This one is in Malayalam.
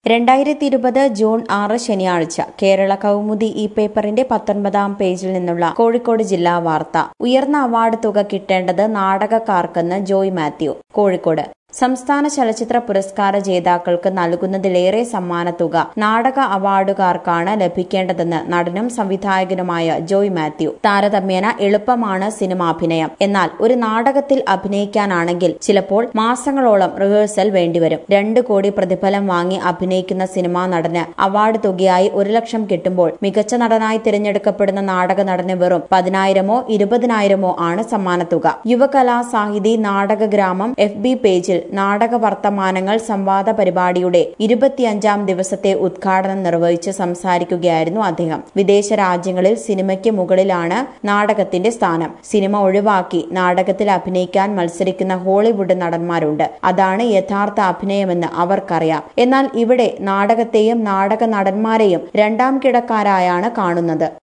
രണ്ടായിരത്തി ഇരുപത് ജൂൺ ആറ് ശനിയാഴ്ച കേരള കൗമുദി ഈ പേപ്പറിന്റെ പത്തൊൻപതാം പേജിൽ നിന്നുള്ള കോഴിക്കോട് ജില്ലാ വാർത്ത ഉയർന്ന അവാർഡ് തുക കിട്ടേണ്ടത് നാടകക്കാർക്കെന്ന് ജോയ് മാത്യു കോഴിക്കോട് സംസ്ഥാന ചലച്ചിത്ര പുരസ്കാര ജേതാക്കൾക്ക് നൽകുന്നതിലേറെ സമ്മാനത്തുക നാടക അവാർഡുകാർക്കാണ് ലഭിക്കേണ്ടതെന്ന് നടനും സംവിധായകനുമായ ജോയ് മാത്യു താരതമ്യേന എളുപ്പമാണ് സിനിമാഭിനയം എന്നാൽ ഒരു നാടകത്തിൽ അഭിനയിക്കാനാണെങ്കിൽ ചിലപ്പോൾ മാസങ്ങളോളം റിഹേഴ്സൽ വേണ്ടിവരും രണ്ട് കോടി പ്രതിഫലം വാങ്ങി അഭിനയിക്കുന്ന സിനിമാ നടന് അവാർഡ് തുകയായി ഒരു ലക്ഷം കിട്ടുമ്പോൾ മികച്ച നടനായി തിരഞ്ഞെടുക്കപ്പെടുന്ന നാടക നടന് വെറും പതിനായിരമോ ഇരുപതിനായിരമോ ആണ് സമ്മാനത്തുക യുവകലാ സാഹിതി നാടക ഗ്രാമം എഫ് ബി പേജിൽ നാടക വർത്തമാനങ്ങൾ സംവാദ പരിപാടിയുടെ ഇരുപത്തിയഞ്ചാം ദിവസത്തെ ഉദ്ഘാടനം നിർവഹിച്ച് സംസാരിക്കുകയായിരുന്നു അദ്ദേഹം വിദേശ രാജ്യങ്ങളിൽ സിനിമയ്ക്ക് മുകളിലാണ് നാടകത്തിന്റെ സ്ഥാനം സിനിമ ഒഴിവാക്കി നാടകത്തിൽ അഭിനയിക്കാൻ മത്സരിക്കുന്ന ഹോളിവുഡ് നടന്മാരുണ്ട് അതാണ് യഥാർത്ഥ അഭിനയമെന്ന് അവർക്കറിയാം എന്നാൽ ഇവിടെ നാടകത്തെയും നാടക നടന്മാരെയും രണ്ടാം കിടക്കാരായാണ് കാണുന്നത്